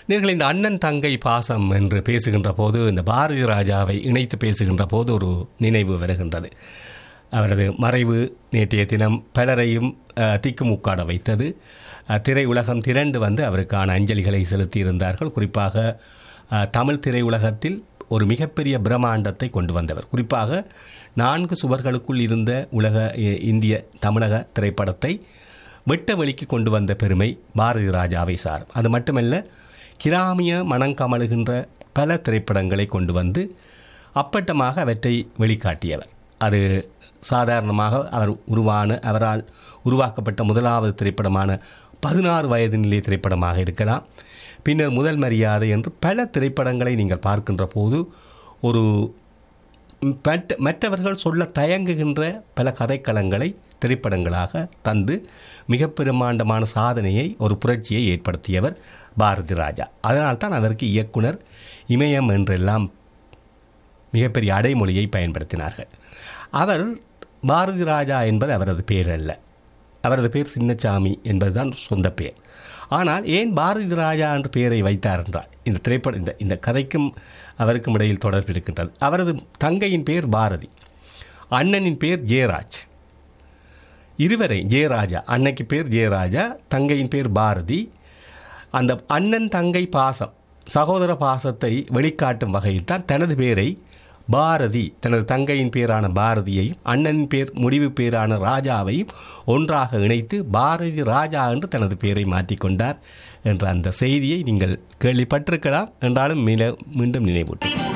நீங்கள் இந்த அண்ணன் தங்கை பாசம் என்று பேசுகின்ற போது இந்த பாரதி ராஜாவை இணைத்து பேசுகின்ற போது ஒரு நினைவு வருகின்றது அவரது மறைவு நேற்றைய தினம் பலரையும் அஹ், திக்குமுக்காட வைத்தது அஹ், திரையுலகம் திரண்டு வந்து அவருக்கான அஞ்சலிகளை செலுத்தியிருந்தார்கள் குறிப்பாக அஹ், தமிழ் திரையுலகத்தில் ஒரு மிகப்பெரிய பிரம்மாண்டத்தை கொண்டு வந்தவர் குறிப்பாக நான்கு சுவர்களுக்குள் இருந்த உலக இ- இந்திய தமிழக திரைப்படத்தை வெட்ட வெளிக்கு கொண்டு வந்த பெருமை பாரதி ராஜாவை சாரும் அது மட்டுமல்ல கிராமிய மனங்கமழுகின்ற பல திரைப்படங்களை கொண்டு வந்து அப்பட்டமாக அவற்றை வெளிக்காட்டியவர் அது சாதாரணமாக அவர் உருவான அவரால் உருவாக்கப்பட்ட முதலாவது திரைப்படமான பதினாறு வயது நிலை திரைப்படமாக இருக்கலாம் பின்னர் முதல் மரியாதை என்று பல திரைப்படங்களை நீங்கள் பார்க்கின்ற போது ஒரு மற்ற மற்றவர்கள் சொல்ல தயங்குகின்ற பல கதைக்களங்களை திரைப்படங்களாக தந்து மிக பிரமாண்டமான சாதனையை ஒரு புரட்சியை ஏற்படுத்தியவர் பாரதி ராஜா அதனால்தான் அதற்கு இயக்குனர் இமயம் என்றெல்லாம் மிகப்பெரிய அடைமொழியை பயன்படுத்தினார்கள் அவர் பாரதி ராஜா என்பது அவரது பேர் அல்ல அவரது பேர் சின்னசாமி என்பதுதான் சொந்த பெயர் ஆனால் ஏன் பாரதி ராஜா என்ற பெயரை வைத்தார் என்றால் இந்த திரைப்பட இந்த இந்த கதைக்கும் அவருக்கும் இடையில் தொடர்பு இருக்கின்றது அவரது தங்கையின் பெயர் பாரதி அண்ணனின் பேர் ஜெயராஜ் இருவரை ஜெயராஜா அன்னைக்கு பேர் ஜெயராஜா தங்கையின் பேர் பாரதி அந்த அண்ணன் தங்கை பாசம் சகோதர பாசத்தை வெளிக்காட்டும் வகையில் தான் தனது பேரை பாரதி தனது தங்கையின் பேரான பாரதியையும் அண்ணனின் பேர் முடிவு பேரான ராஜாவையும் ஒன்றாக இணைத்து பாரதி ராஜா என்று தனது பேரை மாற்றிக்கொண்டார் என்ற அந்த செய்தியை நீங்கள் கேள்விப்பட்டிருக்கலாம் என்றாலும் மீண்டும் நினைவூட்டும்